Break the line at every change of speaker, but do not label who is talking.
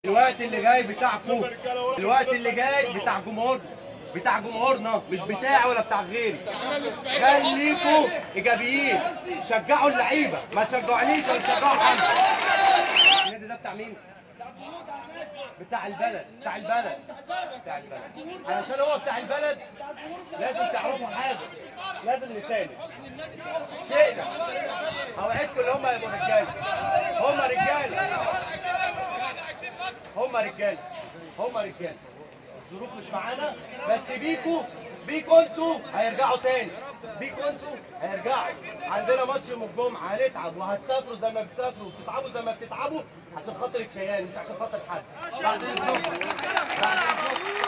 الوقت اللي جاي بتاعكم الوقت اللي جاي بتاع جمهور بتاع جمهورنا مش بتاعي ولا بتاع غيري خليكوا ايجابيين شجعوا اللعيبه ما تشجعونيش ولا تشجعوا حد النادي ده بتاع مين؟ بتاع البلد بتاع البلد بتاع البلد علشان هو بتاع البلد لازم تعرفوا حاجه لازم نساند شئنا اوعدكم ان هم يبقوا رجاله هم رجاله هم رجاله هم رجاله الظروف مش معانا بس بيكوا بيكوا انتوا هيرجعوا تاني بيكوا انتوا هيرجعوا عندنا ماتش يوم الجمعه هنتعب وهتسافروا زي ما بتسافروا وبتتعبوا زي ما بتتعبوا عشان خاطر الكيان مش عشان خاطر حد بعد اذنكم بعد اذنكم